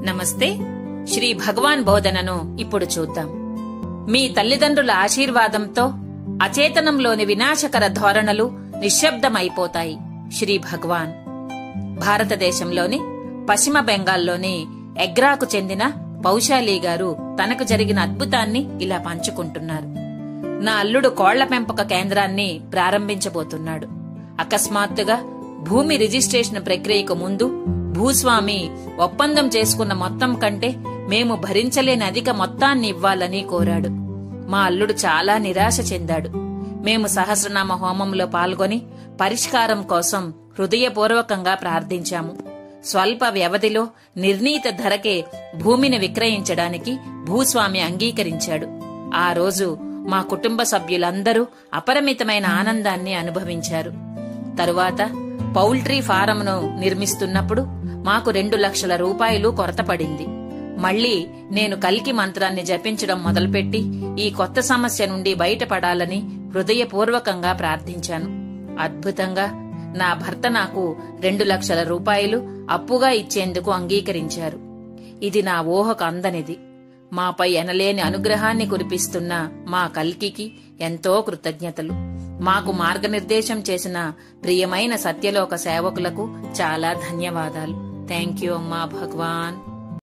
నమస్తే శ్రీ భగవాన్ బోధనను ఇప్పుడు చూద్దాం మీ తల్లిదండ్రుల ఆశీర్వాదంతో అచేతనంలోని వినాశకర ధోరణులు నిశ్శబ్దమైపోతాయి శ్రీ భగవాన్ భారతదేశంలోని పశ్చిమ బెంగాల్లోని ఎగ్రాకు చెందిన పౌశాలి గారు తనకు జరిగిన అద్భుతాన్ని ఇలా పంచుకుంటున్నారు నా అల్లుడు కోళ్ల పెంపక కేంద్రాన్ని ప్రారంభించబోతున్నాడు అకస్మాత్తుగా భూమి రిజిస్ట్రేషన్ ప్రక్రియకు ముందు భూస్వామి ఒప్పందం చేసుకున్న మొత్తం కంటే మేము భరించలేని అధిక మొత్తాన్ని ఇవ్వాలని కోరాడు మా అల్లుడు చాలా నిరాశ చెందాడు మేము సహస్రనామ హోమంలో పాల్గొని పరిష్కారం కోసం హృదయపూర్వకంగా ప్రార్థించాము స్వల్ప వ్యవధిలో నిర్ణీత ధరకే భూమిని విక్రయించడానికి భూస్వామి అంగీకరించాడు ఆ రోజు మా కుటుంబ సభ్యులందరూ అపరిమితమైన ఆనందాన్ని అనుభవించారు తరువాత పౌల్ట్రీ ఫారంను నిర్మిస్తున్నప్పుడు మాకు రెండు లక్షల రూపాయలు కొరత పడింది మళ్లీ నేను కల్కి మంత్రాన్ని జపించడం మొదలుపెట్టి ఈ కొత్త సమస్య నుండి బయటపడాలని హృదయపూర్వకంగా ప్రార్థించాను అద్భుతంగా నా భర్త నాకు రెండు లక్షల రూపాయలు అప్పుగా ఇచ్చేందుకు అంగీకరించారు ఇది నా ఊహకు అందనిది మాపై ఎనలేని అనుగ్రహాన్ని కురిపిస్తున్న మా కల్కికి ఎంతో కృతజ్ఞతలు మాకు మార్గనిర్దేశం చేసిన ప్రియమైన సత్యలోక సేవకులకు చాలా ధన్యవాదాలు థ్యాంక్ యూ అమ్మా భగవాన్